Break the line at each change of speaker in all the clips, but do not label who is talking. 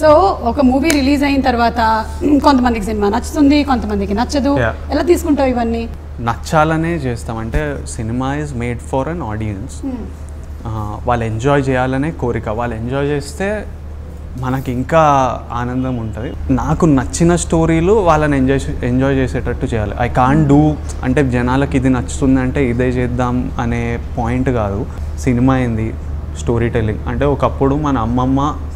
So ఒక movie release అయిన తర్వాత మ్, కొంతమందికి సినిమా నచ్చుతుంది కొంతమందికి నచ్చదు
Yeah.
ఎలా తీసుకుంటావు ఇవన్నీ
నచ్చాలనే చేస్తాం అంటే cinema is made for an audience వాళ్ళు ఎంజాయ్ చేయాలనే కోరిక వాళ్ళు ఎంజాయ్ చేస్తే మనకి ఇంకా ఆనందం ఉంటుంది నాకు నచ్చిన స్టోరీలు వాళ్ళని ఎంజాయ్ ఎంజాయ్ చేసేటట్టు చేయాలి ఐ కాన్ డూ అంటే జనాలకి ఇది నచ్చుతుంది అంటే ఇదే చేద్దాం అనే పాయింట్ కాదు సినిమా ఏంది స్టోరీ టెల్లింగ్ అంటే ఒకప్పుడు మన అమ్మమ్మ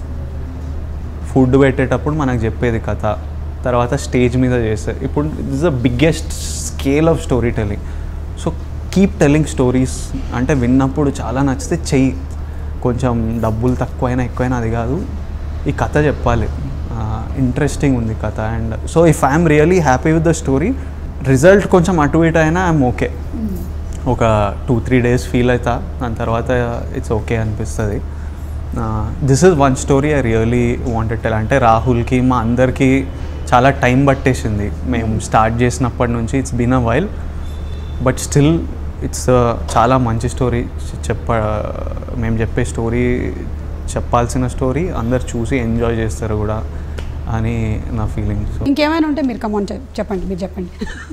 ఫుడ్ పెట్టేటప్పుడు మనకు చెప్పేది కథ తర్వాత స్టేజ్ మీద చేస్తారు ఇప్పుడు this the biggest scale of story telling so keep telling stories అంటే విన్నప్పుడు చాలా నచ్చితే చెయ్యి కొంచెం డబ్బులు తక్కువైనా ఎక్కువైనా అది కాదు ఈ కథ చెప్పాలి ఇంట్రెస్టింగ్ ఉంది కథ and so if I'm really happy with the story result కొంచెం అటు ఇటు అయినా ఐఎమ్ ఓకే ఒక టూ త్రీ డేస్ ఫీల్ అవుతా దాని తర్వాత ఇట్స్ ఓకే అనిపిస్తుంది this is one story I really wanted tell అంటే రాహుల్కి మా అందరికీ చాలా టైం పట్టేసింది మేము స్టార్ట్ చేసినప్పటి నుంచి it's been a while but still it's చాలా మంచి స్టోరీ చెప్ప మేము చెప్పే స్టోరీ చెప్పాల్సిన స్టోరీ అందరు చూసి ఎంజాయ్ చేస్తారు కూడా అని నా ఫీలింగ్ సో
ఇంకేమైనా ఉంటే మీరు కమాన్ చెప్పండి మీరు చెప్పండి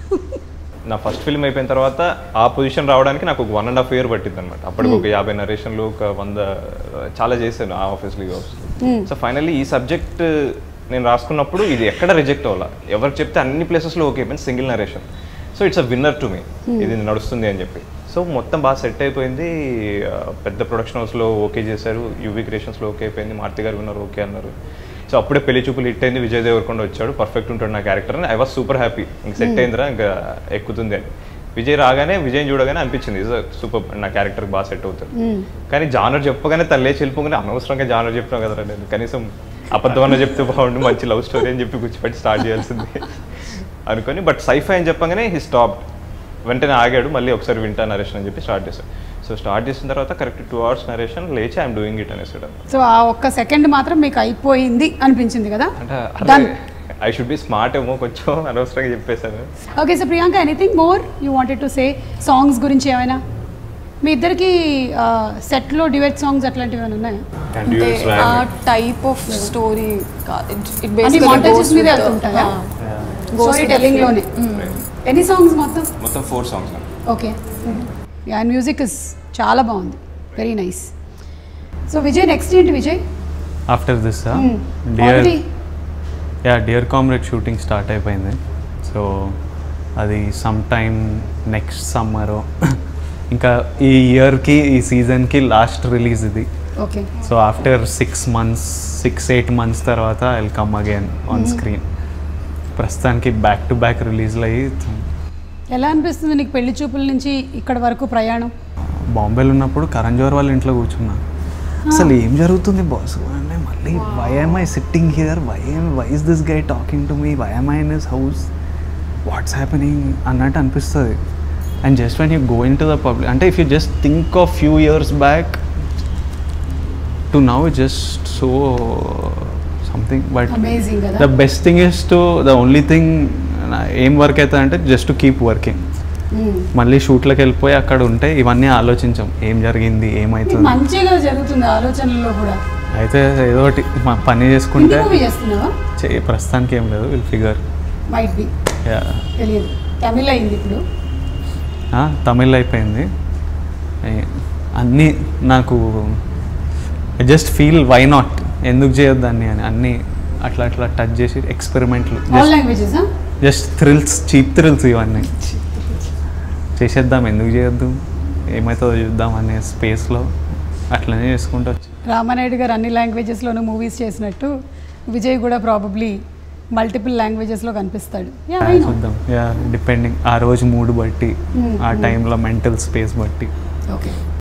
నా ఫస్ట్ ఫిల్మ్ అయిపోయిన తర్వాత ఆ పొజిషన్ రావడానికి నాకు ఒక వన్ అండ్ హాఫ్ ఇయర్ పట్టింది అనమాట అప్పటికి ఒక యాభై నరేషన్లు ఒక వంద చాలా చేశాను ఆ ఆఫీస్లో ఈ ఆఫీస్లో సో ఫైనల్లీ ఈ సబ్జెక్ట్ నేను రాసుకున్నప్పుడు ఇది ఎక్కడ రిజెక్ట్ అవ్వాలా ఎవరు చెప్తే అన్ని ప్లేసెస్లో ఓకే అయిపోయింది single narration so it's a winner to me ఇది నడుస్తుంది అని చెప్పి సో మొత్తం బాగా సెట్ అయిపోయింది ఆ, పెద్ద ప్రొడక్షన్ హౌస్లో ఓకే చేశారు యూవీ క్రియేషన్స్లో ఓకే అయిపోయింది మారుతి గారు విన్నారు ఓకే అన్నారు సో అప్పుడే పెళ్లి చూపులు హిట్ అయింది విజయ్ దేవరకొండ వచ్చాడు పర్ఫెక్ట్ ఉంటాడు నా క్యారెక్టర్ అని ఐ వాస్ సూపర్ హ్యాపీ ఇంక సెట్ అయిందిరా ఇంకా ఎక్కుతుంది అని విజయ్ రాగానే విజయ్ చూడగానే అనిపించింది సూపర్ నా క్యారెక్టర్ బాగా సెట్ అవుతాడు కానీ జానర్ చెప్పగానే తల్లే చెల్లిపోగానే అనవసరంగా జానర్ చెప్పినావు కదరా నేను కనీసం అబద్ధం అన్న చెప్తే బాగుండు మంచి లవ్ స్టోరీ అని చెప్పి కూర్చోపెట్టి స్టార్ట్ చేయాల్సింది అనుకొని బట్ సైఫై అని చెప్పగానే హీ స్టాప్ వెంటనే ఆగాడు మళ్ళీ ఒకసారి వింటా నరేషన్ అని చెప్పి స్టార్ట్ చేశాడు సో స్టార్ట్ చేసిన తర్వాత కరెక్ట్ టూ అవర్స్ నరేషన్ లేచి ఐఎమ్ డూయింగ్ ఇట్ అనేసాడు
సో ఆ ఒక్క సెకండ్ మాత్రం మీకు అయిపోయింది అనిపించింది కదా
అంటే
Done.
I should be smart ఏమో కొంచెం అనవసరంగా చెప్పేశాను
okay so Priyanka anything more you wanted to say songs గురించి ఏమైనా మీ ఇద్దరికి సెట్లో డివెట్ సాంగ్స్ అట్లాంటివి ఏమైనా ఉన్నాయా
అంటే ఆ టైప్ ఆఫ్ స్టోరీ ఇట్
అన్ని మాంటేజెస్ మీద వెళ్తుంటాయా స్టోరీ టెల్లింగ్ లోనే ఎన్ని సాంగ్స్ మొత్తం
మొత్తం four songs
okay and music is చాలా బాగుంది very nice so Vijay next ఏంటి Vijay
after this
Hmm.
Dear
Already?
Yeah dear comrade shooting start అయిపోయింది సో అది సమ్ టైమ్ నెక్స్ట్ సమ్మర్ ఇంకా ఈ ఇయర్కి ఈ సీజన్కి లాస్ట్ రిలీజ్ ఇది
okay
so after six months six eight months తర్వాత I will come again on screen ప్రస్తుతానికి బ్యాక్ టు బ్యాక్ రిలీజ్లు అయ్యి
ఎలా అనిపిస్తుంది నీకు పెళ్లి చూపుల నుంచి ఇక్కడ వరకు ప్రయాణం
బాంబేలో ఉన్నప్పుడు కరణ్ జోహర్ వాళ్ళ ఇంట్లో కూర్చున్నా అసలు ఏం జరుగుతుంది బాస్ అంటే మళ్ళీ why I'm I sitting here why why is this guy talking to me why I'm I in his house what's happening అన్నట్టు అనిపిస్తుంది and just when you going to the public అంటే if you just think of few years back to now just so something but
Amazing కదా?
The best thing is to the only thing ఏం work అవుతుంది అంటే just to keep working మళ్ళీ షూట్లకు వెళ్ళిపోయి అక్కడ ఉంటే ఇవన్నీ ఆలోచించాం ఏం జరిగింది
నీకు
ఏమవుతుంది
మంచిగా జరుగుతుంది ఆలోచనల్లో కూడా
అయితే ఏదో ఒకటి మా పని
హిందీ
చేసుకుంటే
మూవీ చేస్తున్నావా
చే- ప్రస్తుతానికి ఏం లేదు విల్ ఫిగర్
మైట్ బి తెలియదు తమిళ అయింది ఇప్పుడు
తమిళ్ అయిపోయింది ఏ- అన్నీ నాకు జస్ట్ ఫీల్ వై నాట్ ఎందుకు చేయొద్దాన్ని అని అన్నీ అట్లా అట్లా టచ్ చేసి ఎక్స్పెరిమెంట్లు
all languages
just thrills cheap thrills ఇవన్నీ చేసేద్దాం ఎందుకు చేయొద్దు ఏమవుతుందో చూద్దాం అనే స్పేస్లో అట్లనే చేసుకుంటూ వచ్చి
రామానాయుడు గారు అన్ని లాంగ్వేజెస్లోనూ మూవీస్ చేసినట్టు విజయ్ కూడా ప్రాబబ్లీ మల్టిపుల్ లాంగ్వేజెస్లో కనిపిస్తాడు యా ఐ నో
చూద్దాం యా డిపెండింగ్ ఆ రోజు మూడ్ బట్టి ఆ టైంలో మెంటల్ స్పేస్ బట్టి
ఓకే